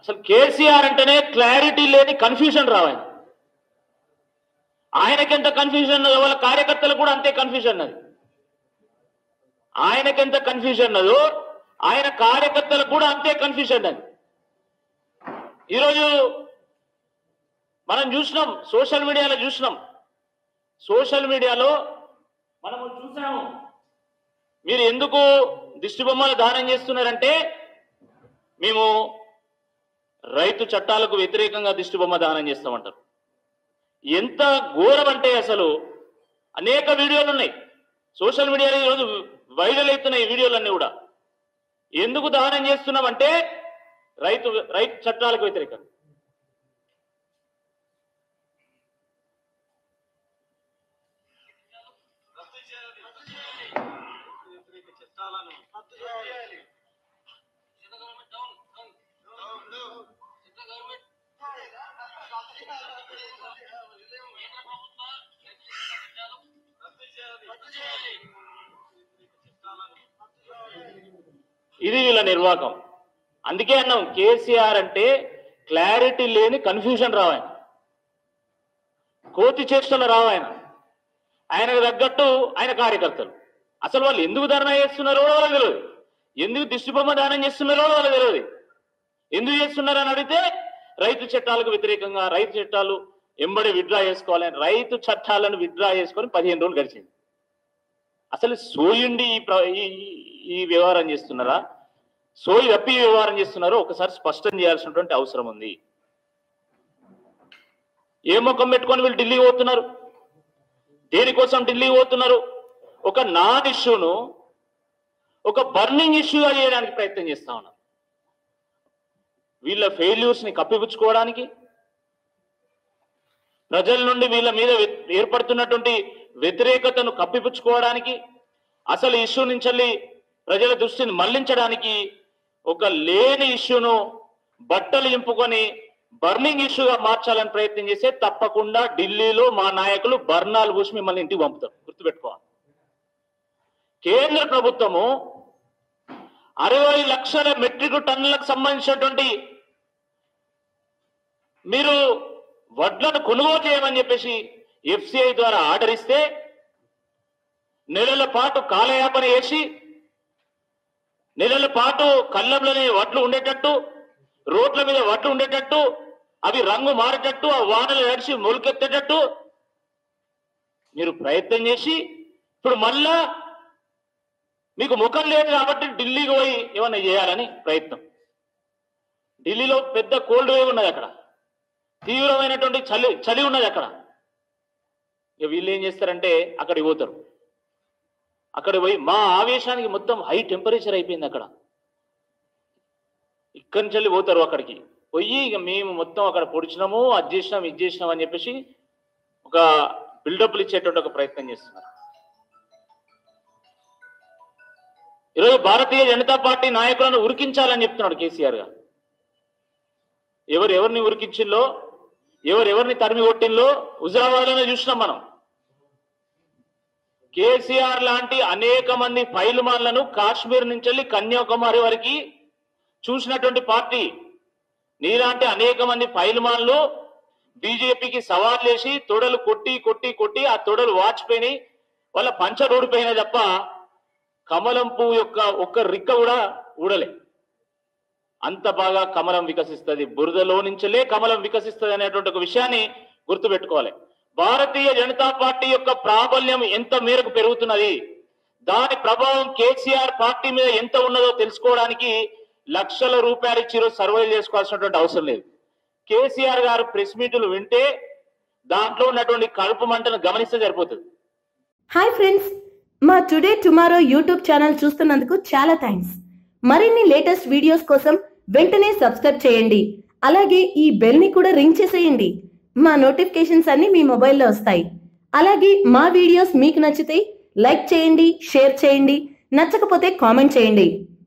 అసలు కేసీఆర్ అంటేనే క్లారిటీ లేని కన్ఫ్యూజన్ రావాలి ఆయనకెంత కన్ఫ్యూజన్ ఉన్నదో వాళ్ళ కార్యకర్తలకు కూడా అంతే కన్ఫ్యూజన్ ఉన్నది ఆయనకెంత కన్ఫ్యూజన్ ఉన్నదో ఆయన కార్యకర్తలకు కూడా అంతే కన్ఫ్యూజన్ ఉన్నది ఈరోజు మనం చూసినాం సోషల్ మీడియాలో చూసినాం సోషల్ మీడియాలో మనము చూసాము మీరు ఎందుకు దిష్టి బొమ్మలు దానం చేస్తున్నారంటే మేము రైతు చట్టాలకు వ్యతిరేకంగా దిష్టి బొమ్మ దానం చేస్తామంటారు ఎంత ఘోరం అంటే అసలు అనేక వీడియోలు ఉన్నాయి సోషల్ మీడియాలో ఈరోజు వైరల్ అవుతున్నాయి ఈ వీడియోలన్నీ కూడా ఎందుకు దానం చేస్తున్నామంటే రైతు రైతు చట్టాలకు వ్యతిరేకంగా ఇది వీళ్ళ నిర్వాహకం అందుకే అన్నాం కేసీఆర్ అంటే క్లారిటీ లేని కన్ఫ్యూజన్ రావాయన కోతి చేష్టలు రావాయన ఆయనకు తగ్గట్టు ఆయన కార్యకర్తలు అసలు వాళ్ళు ఎందుకు ధర్నా చేస్తున్నారో కూడా వాళ్ళకి తెలియదు ఎందుకు దిష్టి బొమ్మ దానం చేస్తున్నారో కూడా వాళ్ళకి తెలియదు ఎందుకు చేస్తున్నారు అని అడిగితే రైతు చట్టాలకు వ్యతిరేకంగా రైతు చట్టాలు ఎంబడి విత్డ్రా చేసుకోవాలని రైతు చట్టాలను విత్డ్రా చేసుకొని పదిహేను రోజులు గడిచింది అసలు సోయుండి ఈ ప్ర- ఈ- ఈ- ఈ వ్యవహారం చేస్తున్నారా సోయి తప్పి ఈ వ్యవహారం చేస్తున్నారో ఒకసారి స్పష్టం చేయాల్సినటువంటి అవసరం ఉంది ఏ ముఖం పెట్టుకొని వీళ్ళు ఢిల్లీ పోతున్నారు దేనికోసం ఢిల్లీ పోతున్నారు ఒక నాన్ ఇష్యూను ఒక బర్నింగ్ ఇష్యూగా చేయడానికి ప్రయత్నం చేస్తా ఉన్నారు వీళ్ళ ఫెయిల్యూర్స్ ని కప్పిపుచ్చుకోవడానికి ప్రజల నుండి వీళ్ళ మీద వ్య- ఏర్పడుతున్నటువంటి వ్యతిరేకతను కప్పిపుచ్చుకోవడానికి అసలు ఇష్యూ నుంచి ప్రజల దృష్టిని మళ్లించడానికి ఒక లేని ఇష్యూను బట్టలు ఇంపుకొని బర్నింగ్ ఇష్యూగా మార్చాలని ప్రయత్నం చేస్తే తప్పకుండా ఢిల్లీలో మా నాయకులు బర్నాలు పూసి మిమ్మల్ని ఇంటికి పంపుతారు గుర్తుపెట్టుకోవాలి కేంద్ర ప్రభుత్వము అరవై లక్షల మెట్రిక్ టన్నులకు సంబంధించినటువంటి మీరు వడ్లను కొనుగోలు చేయమని చెప్పేసి ఎఫ్సిఐ ద్వారా ఆర్డర్ ఇస్తే నెలల పాటు కాలయాపన చేసి నెలల పాటు కళ్ళంలోనే వడ్లు ఉండేటట్టు రోడ్ల మీద వడ్లు ఉండేటట్టు అవి రంగు మారేటట్టు ఆ వానలు నడిచి మొలకెత్తేటట్టు మీరు ప్రయత్నం చేసి ఇప్పుడు మళ్ళా మీకు ముఖం లేదు కాబట్టి ఢిల్లీకి పోయి ఏమన్నా చేయాలని ప్రయత్నం ఢిల్లీలో పెద్ద కోల్డ్ వేవ్ ఉన్నది అక్కడ తీవ్రమైనటువంటి చలి చలి ఉన్నది అక్కడ ఇక వీళ్ళు ఏం చేస్తారంటే అక్కడికి పోతారు అక్కడికి పోయి మా ఆవేశానికి మొత్తం హై టెంపరేచర్ అయిపోయింది అక్కడ ఇక్కడి నుంచి వెళ్ళి పోతారు అక్కడికి పోయి ఇక మేము మొత్తం అక్కడ పొడిచినాము అది చేసినాం ఇది చేసినాం అని చెప్పేసి ఒక బిల్డప్లు ఇచ్చేటువంటి ఒక ప్రయత్నం చేస్తున్నారు ఈరోజు భారతీయ జనతా పార్టీ నాయకులను ఉరికించాలని చెప్తున్నాడు కేసీఆర్ గారు ఎవరు ఎవరిని ఉరికించిల్లో ఎవరు ఎవరిని తరిమి కొట్టిల్లో హుజరాబాద్లోనే చూసినాం మనం కేసీఆర్ లాంటి అనేక మంది ఫైల్మాన్లను కాశ్మీర్ నుంచి వెళ్ళి కన్యాకుమారి వరకు చూసినటువంటి పార్టీ నీలాంటి అనేక మంది ఫైల్మాన్లు బీజేపీకి సవాల్ చేసి తొడలు కొట్టి కొట్టి కొట్టి ఆ తొడలు వాచిపోయి వాళ్ళ పంచ ఊడిపోయినాయి తప్ప కమలం పువ్వు యొక్క ఒక్క రిక్క కూడా ఊడలే అంత బాగా కమలం వికసిస్తుంది బురదలో నుంచలే కమలం వికసిస్తుంది అనేటువంటి ఒక విషయాన్ని గుర్తుపెట్టుకోవాలి భారతీయ జనతా పార్టీ యొక్క ప్రాబల్యం ఎంత మేరకు పెరుగుతున్నది దాని ప్రభావం కేసీఆర్ పార్టీ మీద ఎంత ఉన్నదో తెలుసుకోవడానికి లక్షల రూపాయలు ఇచ్చి ఈరోజు సర్వే చేసుకోవాల్సినటువంటి అవసరం లేదు కేసీఆర్ గారు ప్రెస్ మీట్లు వింటే దాంట్లో ఉన్నటువంటి కడుపు మంటను గమనిస్తే సరిపోతుంది హాయ్ ఫ్రెండ్స్ మా టుడే టుమారో యూట్యూబ్ ఛానల్ చూస్తున్నందుకు చాలా థ్యాంక్స్ మరిన్ని లేటెస్ట్ వీడియోస్ కోసం వెంటనే సబ్స్క్రైబ్ చేయండి అలాగే ఈ బెల్ ని కూడా రింగ్ చేసేయండి మా నోటిఫికేషన్స్ అన్ని మీ మొబైల్లో వస్తాయి అలాగే మా వీడియోస్ మీకు నచ్చితే లైక్ చేయండి షేర్ చేయండి నచ్చకపోతే కామెంట్ చేయండి